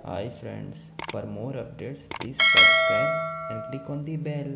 Hi friends, for more updates, please subscribe and click on the bell.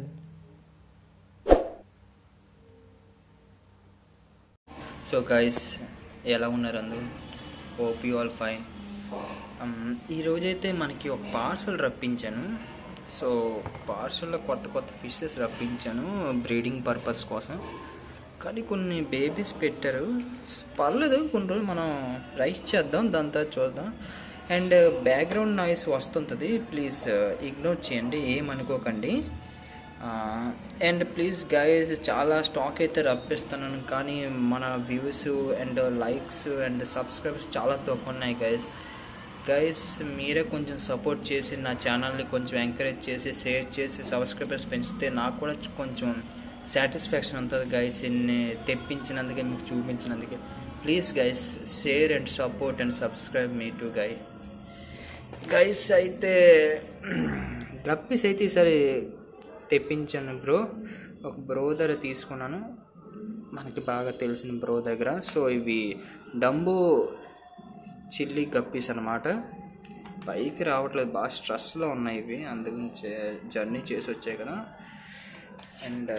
So guys ఎలా ఉన్నారు అందరూ hope you all fine ఈరోజైతే మనకి ఒక పార్సల్ రప్పించాను సో పార్సల్లో కొత్త కొత్త ఫిషెస్ రప్పించాను బ్రీడింగ్ పర్పస్ కోసం కానీ కొన్ని బేబీస్ పెట్టారు పర్లేదు కొన్ని రోజులు మనం రైస్ చేద్దాం దాని తర్వాత చూద్దాం అండ్ బ్యాక్గ్రౌండ్ నాయిస్ వస్తుంటుంది ప్లీజ్ ఇగ్నోర్ చేయండి ఏమనుకోకండి అండ్ ప్లీజ్ గైస్ చాలా స్టాక్ అయితే రప్పిస్తున్నాను కానీ మన views and likes and subscribers చాలా తక్కువ ఉన్నాయి గైస్ గైస్ మీరే కొంచెం సపోర్ట్ చేసి నా ఛానల్ని కొంచెం ఎంకరేజ్ చేసి షేర్ చేసి సబ్స్క్రైబర్స్ పెంచితే నాకు కూడా కొంచెం సాటిస్ఫాక్షన్ ఉంటుంది గైస్ ఇన్ని తెప్పించినందుకే మీకు చూపించినందుకే please guys share and support and subscribe మీ టు గైస్ గైస్ అయితే గప్పీస్ అయితే ఈసారి తెప్పించాను బ్రో ఒక బ్రో దగ్గర తీసుకున్నాను మనకి బాగా తెలిసిన బ్రో దగ్గర సో ఇవి డంబు చిల్లీ గప్పీస్ అనమాట పైకి రావట్లేదు బాగా స్ట్రెస్లో ఉన్నాయి ఇవి అందుగురించి జర్నీ చేసి వచ్చాయి కదా అండ్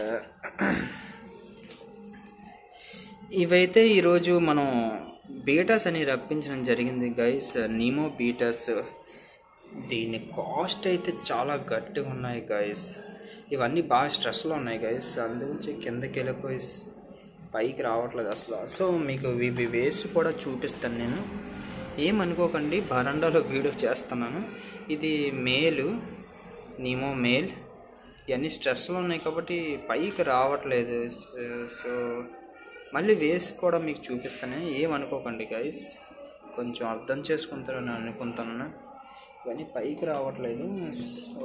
ఇవైతే ఈరోజు మనం బీటాస్ అని రప్పించడం జరిగింది గైస్ నీమో బీటాస్ దీని కాస్ట్ అయితే చాలా గట్టిగా ఉన్నాయి గైస్ ఇవన్నీ బాగా స్ట్రెస్లో ఉన్నాయి గైస్ అందుగురించి కిందకి వెళ్ళిపోయి పైకి రావట్లేదు అసలు సో మీకు ఇవి వేసి కూడా చూపిస్తాను నేను ఏమనుకోకండి బరండాలో వీడియో చేస్తున్నాను ఇది మేలు నీమో మేల్ ఇవన్నీ స్ట్రెస్లో ఉన్నాయి కాబట్టి పైకి రావట్లేదు సో మళ్ళీ వేసి కూడా మీకు చూపిస్తాను ఏమనుకోకండి గైస్ కొంచెం అర్థం చేసుకుంటారని అనుకుంటున్నాను ఇవన్నీ పైకి రావట్లేదు సో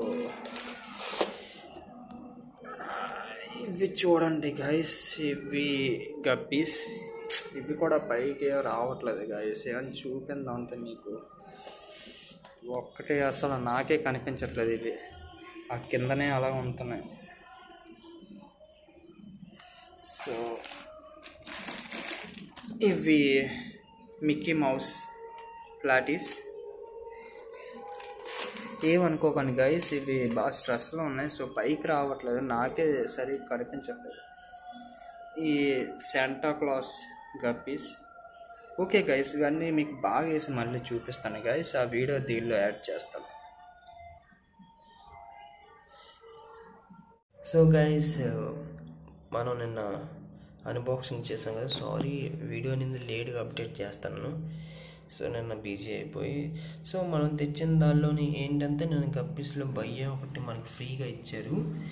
ఇవి చూడండి గైస్ ఇవి గప్పీస్ ఇవి కూడా పైకి రావట్లేదు గైస్ ఏమని చూపిందా అంత మీకు ఒక్కటే అసలు నాకే కనిపించట్లేదు ఇవి ఆ కిందనే అలా ఉంటున్నాయి సో ఇవి మిక్కీ మౌస్ ప్లాటీస్ ఏమనుకోకండి గైస్ ఇవి బాగా స్ట్రెస్లో ఉన్నాయి సో పైకి రావట్లేదు నాకే సరిగ్గా కనిపించట్లేదు ఈ Santa Claus guppies okay guys ఇవన్నీ మీకు బాగా వేసి మళ్ళీ చూపిస్తాను గైస్ ఆ వీడియో దీనిలో యాడ్ చేస్తాను సో గైస్ మనం నిన్న అన్బాక్సింగ్ చేసాం కదా సారీ వీడియో అనేది లేట్గా అప్డేట్ చేస్తాను సో నిన్న బిజీ అయిపోయి సో మనం తెచ్చిన దానిలోని ఏంటంటే నేను గప్పీస్లో బయ్య ఒకటి మనకు ఫ్రీగా ఇచ్చారు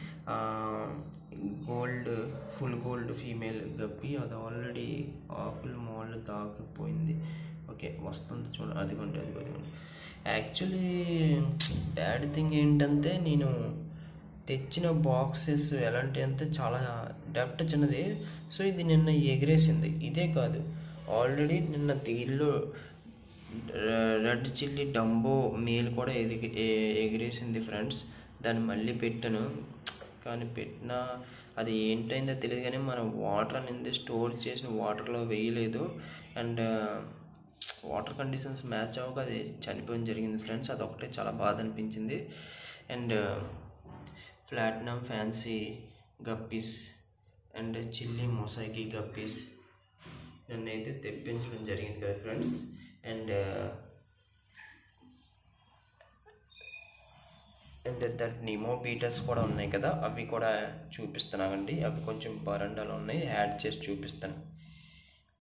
gold full gold female guppy అది ఆల్రెడీ ఆకులు మాల్ తాకిపోయింది ఓకే వస్తుంది చూడండి అదిగోండి అదిగోండి యాక్చువల్లీ బ్యాడ్ థింగ్ ఏంటంటే నేను తెచ్చిన బాక్సెస్ ఎలాంటి అంటే చాలా డెప్ట్ చిన్నది సో ఇది నిన్న ఎగిరేసింది ఇదే కాదు ఆల్రెడీ నిన్న దీనిలో రెడ్ చిల్లీ డంబో మేల్ కూడా ఎదిగి ఎగిరేసింది ఫ్రెండ్స్ దాన్ని మళ్ళీ పెట్టాను కానీ పెట్టినా అది ఏంటైందో తెలియదు కానీ మనం వాటర్ అనేది స్టోర్ చేసిన వాటర్లో వేయలేదు అండ్ వాటర్ కండిషన్స్ మ్యాచ్ అవ్వక అది చనిపోవడం జరిగింది ఫ్రెండ్స్ అది ఒకటే చాలా బాధ అనిపించింది and platinum fancy guppies and chilli mosaic guppies నన్నైతే తెప్పించడం జరిగింది కదా friends and and that Nemo bettas కూడా ఉన్నాయి కదా అవి కూడా చూపిస్తున్నానండి అవి కొంచెం బరండాలో ఉన్నాయి యాడ్ చేసి చూపిస్తాను